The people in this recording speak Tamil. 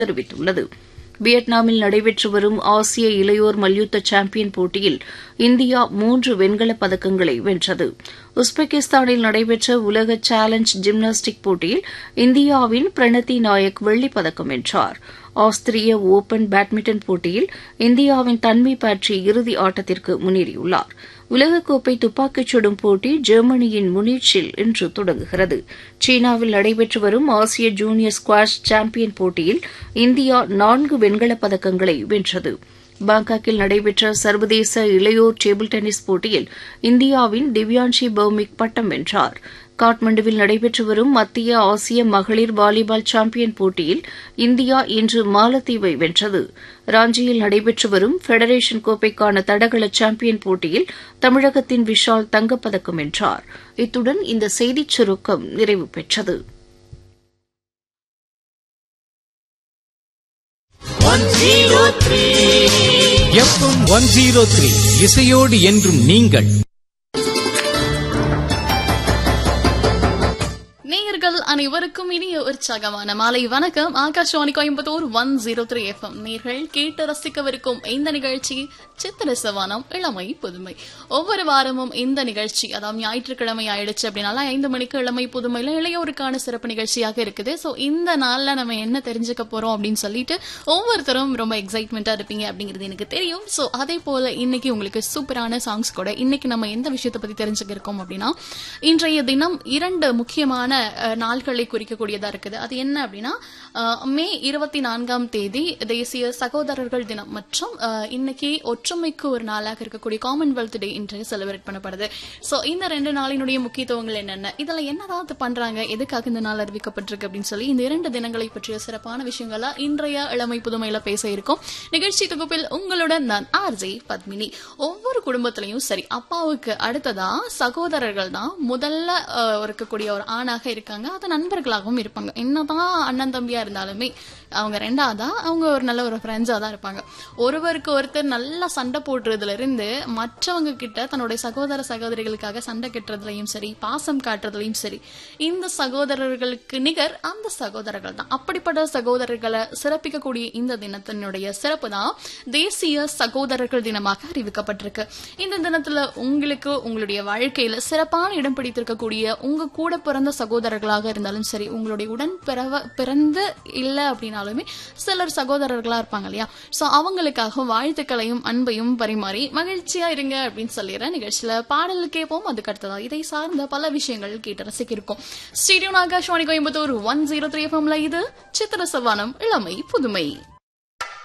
தெரிவித்துள்ளது வியட்நாமில் நடைபெற்று வரும் ஆசிய இளையோர் மல்யுத்த சாம்பியன் போட்டியில் இந்தியா மூன்று வெண்கலப் பதக்கங்களை வென்றது உஸ்பெகிஸ்தானில் நடைபெற்ற உலக சேலஞ்ச் ஜிம்னாஸ்டிக் போட்டியில் இந்தியாவின் பிரணத்தி நாயக் வெள்ளிப் பதக்கம் வென்றார் ஆஸ்திரிய ஒபன் பேட்மிண்டன் போட்டியில் இந்தியாவின் தன்வி பாட்ரி இறுதி ஆட்டத்திற்கு முன்னேறியுள்ளார் உலகக்கோப்பை துப்பாக்கிச் சுடும் போட்டி ஜெர்மனியின் முனிச்சில் இன்று தொடங்குகிறது சீனாவில் நடைபெற்று வரும் ஆசிய ஜூனியர் ஸ்குவாஷ் சாம்பியன் போட்டியில் இந்தியா நான்கு வெண்கலப் பதக்கங்களை வென்றது பாங்காக்கில் நடைபெற்ற சர்வதேச இளையோர் டேபிள் டென்னிஸ் போட்டியில் இந்தியாவின் திவ்யான்ஷி பௌமிக் பட்டம் வென்றார் காட்மண்டுவில் நடைபெற்று வரும் மத்திய ஆசிய மகளிர் வாலிபால் சாம்பியன் போட்டியில் இந்தியா இன்று மாலத்தீவை வென்றது ராஞ்சியில் நடைபெற்று வரும் ஃபெடரேஷன் கோப்பைக்கான தடகள சாம்பியன் போட்டியில் தமிழகத்தின் விஷால் தங்கப்பதக்கம் வென்றார் இத்துடன் இந்த செய்திச் சுருக்கம் நிறைவு பெற்றது எஃப்எம் ஒன் ஜீரோ த்ரீ இசையோடு என்றும் நீங்கள் நேயர்கள் அனைவருக்கும் இனிய உற்சாகமான மாலை வணக்கம் Akashvani Coimbatore one zero three FM நேர்கள் கேட்டு ரசிக்கவிருக்கும் இந்த நிகழ்ச்சி சித்திர சவானம் இளமை புதுமை ஒவ்வொரு வாரமும் இந்த நிகழ்ச்சி அதாவது ஞாயிற்றுக்கிழமை ஆயிடுச்சு அப்படின்னால ஐந்து மணிக்கு இளமை புதுமையில இளையோருக்கான சிறப்பு நிகழ்ச்சியாக இருக்குது ஸோ இந்த நாள்ல நம்ம என்ன தெரிஞ்சுக்க போறோம் அப்படின்னு சொல்லிட்டு ஒவ்வொருத்தரும் ரொம்ப எக்ஸைட்மெண்ட்டா இருப்பீங்க அப்படிங்கிறது எனக்கு தெரியும் ஸோ அதே போல இன்னைக்கு உங்களுக்கு சூப்பரான சாங்ஸ் கூட இன்னைக்கு நம்ம எந்த விஷயத்தை பத்தி தெரிஞ்சுக்க இருக்கோம் அப்படின்னா இன்றைய தினம் இரண்டு முக்கியமான அஹ், நாள்களை குறிக்கக்கூடியதா இருக்குது அது என்ன அப்படின்னா அஹ், மே இருபத்தி நான்காம் தேதி தேசிய சகோதரர்கள் தினம் மற்றும் அஹ், இன்னைக்கு ஒற்றுமைக்கு ஒரு நாளாக இருக்கக்கூடிய காமன்வெல்த் டே இன்று செலிப்ரேட் பண்ணப்படுது சோ இந்த ரெண்டு நாளினுடைய முக்கியத்துவங்கள் என்னென்ன இதெல்லாம் என்னதான் அது பண்றாங்க எதுக்காக இந்த நாள் அறிவிக்கப்பட்டிருக்கு அப்படின்னு சொல்லி இந்த இரண்டு தினங்களை பற்றிய சிறப்பான விஷயங்களா இன்றைய இளமை புதுமையில பேச இருக்கும் நிகழ்ச்சி தொகுப்பில் உங்களுடன் நான் ஆர்ஜே பத்மினி ஒவ்வொரு குடும்பத்திலையும் சரி அப்பாவுக்கு அடுத்ததா சகோதரர்கள் தான் முதல்ல அஹ், இருக்கக்கூடிய ஒரு ஆணாக இருக்காங்க அது நண்பர்களாகவும் இருப்பாங்க என்னதான் அண்ணன் தம்பியா இருந்தாலுமே அவங்க ரெண்டாவதா அவங்க ஒரு நல்ல ஒரு ஃப்ரெண்ட்ஸா தான் இருப்பாங்க ஒருவருக்கு ஒருத்தர் நல்லா சண்டை போடுறதுல இருந்து மற்றவங்க கிட்ட தன்னுடைய சகோதர சகோதரிகளுக்காக சண்டை கட்டுறதுலயும் சரி பாசம் காட்டுறதுலயும் சரி இந்த சகோதரர்களுக்கு நிகர் அந்த சகோதரர்கள் தான் அப்படிப்பட்ட சகோதரர்களை சிறப்பிக்கக்கூடிய இந்த தினத்தினுடைய சிறப்பு தான் தேசிய சகோதரர்கள் தினமாக அறிவிக்கப்பட்டிருக்கு இந்த தினத்துல உங்களுக்கு உங்களுடைய வாழ்க்கையில சிறப்பான இடம் பிடித்திருக்கக்கூடிய உங்க கூட பிறந்த சகோதரர்களாக இருந்தாலும் சரி உங்களுடைய உடன் பிறவ பிறந்து இல்ல அப்படின்னாலுமே சிலர் சகோதரர்களா இருப்பாங்க இல்லையா சோ அவங்களுக்காக வாழ்த்துக்களையும் அன்பையும் பரிமாறி மகிழ்ச்சியா இருங்க அப்படின்னு சொல்லிடுறேன் நிகழ்ச்சியில பாடல் கேட்போம் அதுக்கு அடுத்ததா இதை சார்ந்த பல விஷயங்கள் கேட்டு ரசிக்கிருக்கோம் studio Akashvani Coimbatore one zero three எஃப்எம்ல இது சித்திர சவானம் இளமை புதுமை